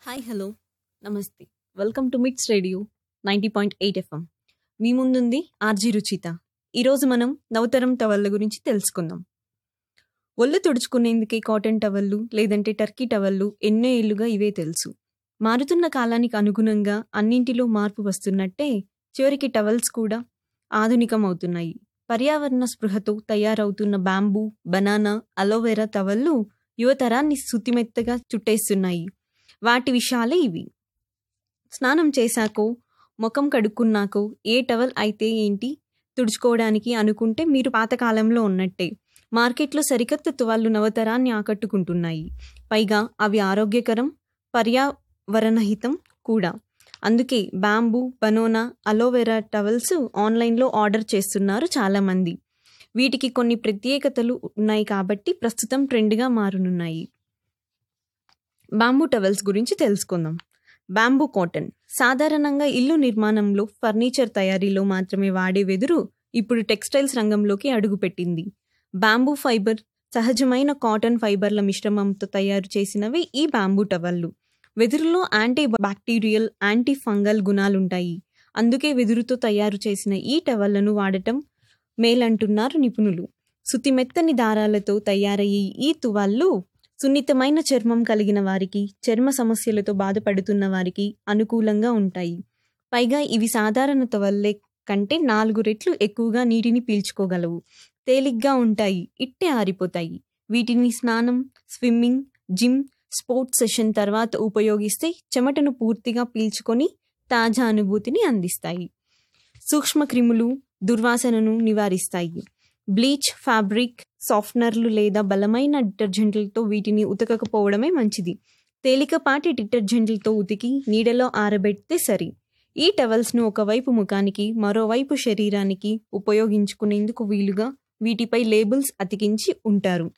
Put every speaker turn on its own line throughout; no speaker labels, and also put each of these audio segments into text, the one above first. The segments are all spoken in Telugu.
హాయ్ హలో నమస్తే welcome to MITS radio ninety point eight FM మీ ముందుంది ఆర్జీ రుచిత ఈరోజు మనం నవతరం టవళ్ళ గురించి తెలుసుకుందాం ఒళ్ళు తుడుచుకునేందుకే కాటన్ టవళ్ళు లేదంటే టర్కీ టవళ్ళు ఎన్నో ఏళ్లుగా ఇవే తెలుసు మారుతున్న కాలానికి అనుగుణంగా అన్నింటిలో మార్పు వస్తున్నట్టే చివరికి టవల్స్ కూడా ఆధునికం అవుతున్నాయి పర్యావరణ స్పృహతో తయారవుతున్న బ్యాంబూ బనానా అలోవెరా టవళ్ళు యువతరాన్ని శుతిమెత్తగా చుట్టేస్తున్నాయి వాటి విషయాలే ఇవి స్నానం చేశాకో ముఖం కడుక్కున్నాకో ఏ టవల్ అయితే ఏంటి తుడుచుకోవడానికి అనుకుంటే మీరు పాతకాలంలో ఉన్నట్టే మార్కెట్లో సరికొత్త తువాళ్ళు నవతరాన్ని ఆకట్టుకుంటున్నాయి పైగా అవి ఆరోగ్యకరం పర్యావరణహితం కూడా అందుకే బ్యాంబూ బనోనా అలోవెరా టవల్స్ ఆన్లైన్లో ఆర్డర్ చేస్తున్నారు చాలామంది వీటికి కొన్ని ప్రత్యేకతలు ఉన్నాయి కాబట్టి ప్రస్తుతం ట్రెండ్గా మారనున్నాయి బాంబూ టవల్స్ గురించి తెలుసుకుందాం బాంబూ కాటన్ సాధారణంగా ఇల్లు నిర్మాణంలో ఫర్నిచర్ తయారీలో మాత్రమే వాడే వెదురు ఇప్పుడు టెక్స్టైల్స్ రంగంలోకి అడుగుపెట్టింది బాంబూ ఫైబర్ సహజమైన కాటన్ ఫైబర్ల మిశ్రమంతో తయారు చేసినవి ఈ బాంబూ టవల్లు వెదురులో యాంటీ బ్యాక్టీరియల్ యాంటీ ఫంగల్ గుణాలుంటాయి అందుకే వెదురుతో తయారు చేసిన ఈ టవళ్లను వాడటం మేలంటున్నారు నిపుణులు సుతిమెత్తని దారాలతో తయారయ్యే ఈ తువాళ్ళు సున్నితమైన చర్మం కలిగిన వారికి చర్మ సమస్యలతో బాధపడుతున్న వారికి అనుకూలంగా ఉంటాయి పైగా ఇవి సాధారణ తవల్లే కంటే నాలుగు రెట్లు ఎక్కువగా నీటిని పీల్చుకోగలవు తేలిగ్గా ఉంటాయి ఇట్టే ఆరిపోతాయి వీటిని స్నానం స్విమ్మింగ్ జిమ్ స్పోర్ట్స్ సెషన్ తర్వాత ఉపయోగిస్తే చెమటను పూర్తిగా పీల్చుకొని తాజా అనుభూతిని అందిస్తాయి సూక్ష్మ క్రిములు దుర్వాసనను నివారిస్తాయి బ్లీచ్ ఫ్యాబ్రిక్ సాఫ్ట్నర్లు లేదా బలమైన డిటర్జెంట్లతో వీటిని ఉతకకపోవడమే మంచిది తేలికపాటి డిటర్జెంట్లతో ఉతికి నీడలో ఆరబెడితే సరి ఈ టవల్స్ను ఒకవైపు ముఖానికి మరోవైపు శరీరానికి ఉపయోగించుకునేందుకు వీలుగా వీటిపై లేబుల్స్ అతికించి ఉంటారు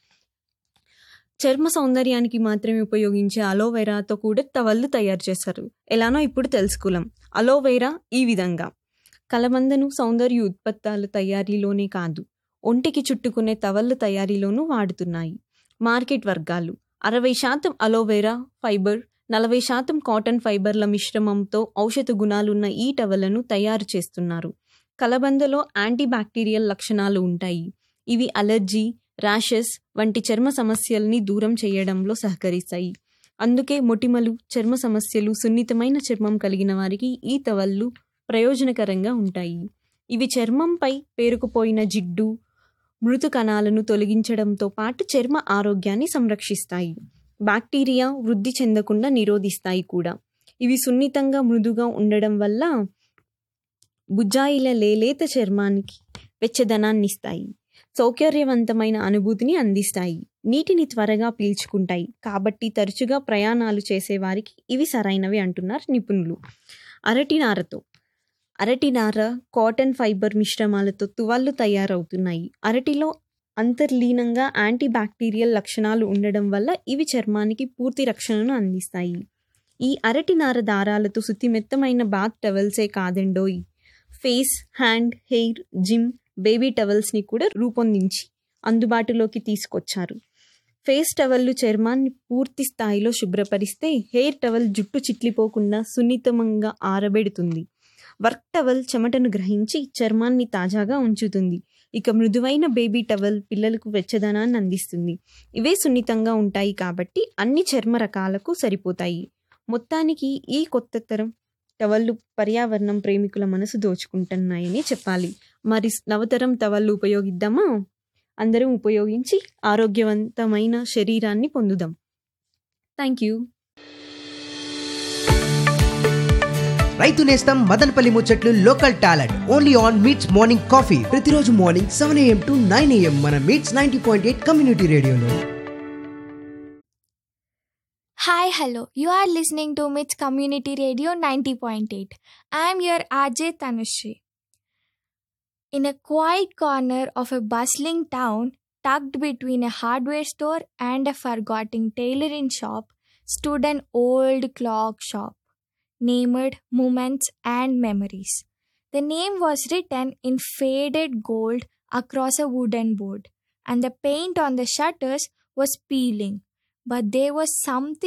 చర్మ సౌందర్యానికి మాత్రమే ఉపయోగించే అలోవెరాతో కూడా టవల్లు తయారు చేస్తారు ఎలానో ఇప్పుడు తెలుసుకున్నాం అలోవెరా ఈ విధంగా కలబందను సౌందర్య ఉత్పత్తాల తయారీలోనే కాదు ఒంటికి చుట్టుకునే తవళ్ళు తయారీలోనూ వాడుతున్నాయి మార్కెట్ వర్గాలు అరవై శాతం అలోవెరా ఫైబర్ నలభై శాతం కాటన్ ఫైబర్ల మిశ్రమంతో ఔషధ గుణాలున్న ఈ టవలను తయారు చేస్తున్నారు కలబందలో యాంటీ బ్యాక్టీరియల్ లక్షణాలు ఉంటాయి ఇవి అలర్జీ ర్యాషెస్ వంటి చర్మ సమస్యల్ని దూరం చేయడంలో సహకరిస్తాయి అందుకే మొటిమలు చర్మ సమస్యలు సున్నితమైన చర్మం కలిగిన వారికి ఈ తవళ్ళు ప్రయోజనకరంగా ఉంటాయి ఇవి చర్మంపై పేరుకుపోయిన జిడ్డు మృదు కణాలను తొలగించడంతో పాటు చర్మ ఆరోగ్యాన్ని సంరక్షిస్తాయి బ్యాక్టీరియా వృద్ధి చెందకుండా నిరోధిస్తాయి కూడా ఇవి సున్నితంగా మృదుగా ఉండడం వల్ల బుజ్జాయిల లేలేత చర్మానికి వెచ్చదనాన్ని ఇస్తాయి సౌకర్యవంతమైన అనుభూతిని అందిస్తాయి నీటిని త్వరగా పీల్చుకుంటాయి కాబట్టి తరచుగా ప్రయాణాలు చేసేవారికి ఇవి సరైనవి అంటున్నారు నిపుణులు అరటినారతో అరటినార కాటన్ ఫైబర్ మిశ్రమాలతో తువాళ్ళు తయారవుతున్నాయి అరటిలో అంతర్లీనంగా యాంటీ బ్యాక్టీరియల్ లక్షణాలు ఉండడం వల్ల ఇవి చర్మానికి పూర్తి రక్షణను అందిస్తాయి ఈ అరటినార దారాలతో శుతిమెత్తమైన బాత్ టవల్సే కాదండోయ్ face hand hair gym baby టవల్స్ని కూడా రూపొందించి అందుబాటులోకి తీసుకొచ్చారు ఫేస్ టవల్లు చర్మాన్ని పూర్తి స్థాయిలో శుభ్రపరిస్తే హెయిర్ టవల్ జుట్టు చిట్లిపోకుండా సున్నితంగా ఆరబెడుతుంది వర్క్ టవల్ చెమటను గ్రహించి చర్మాన్ని తాజాగా ఉంచుతుంది ఇక మృదువైన బేబీ టవల్ పిల్లలకు వెచ్చదనాన్ని అందిస్తుంది ఇవే సున్నితంగా ఉంటాయి కాబట్టి అన్ని చర్మ రకాలకు సరిపోతాయి మొత్తానికి ఈ కొత్త తరం టవళ్ళు పర్యావరణం ప్రేమికుల మనసు దోచుకుంటున్నాయని చెప్పాలి మరి నవతరం టవళ్ళు ఉపయోగిద్దామా అందరం ఉపయోగించి ఆరోగ్యవంతమైన శరీరాన్ని పొందుదాం థ్యాంక్ యూ
రైతు నేస్తం మదనపల్లి ముచ్చట్లు local talent only on MITS morning coffee ప్రతిరోజు morning seven AM to nine AM మన MITS ninety point eight community రేడియోలో
Hi, hello. You are listening to MITS Community Radio 90.8. I am your RJ Tanushree. In a quiet corner of a bustling town, tucked between a hardware store and a forgotten tailoring shop, stood an old clock shop named Moments and Memories. The name was written in faded gold across a wooden board, and the paint on the shutters was peeling. But there was something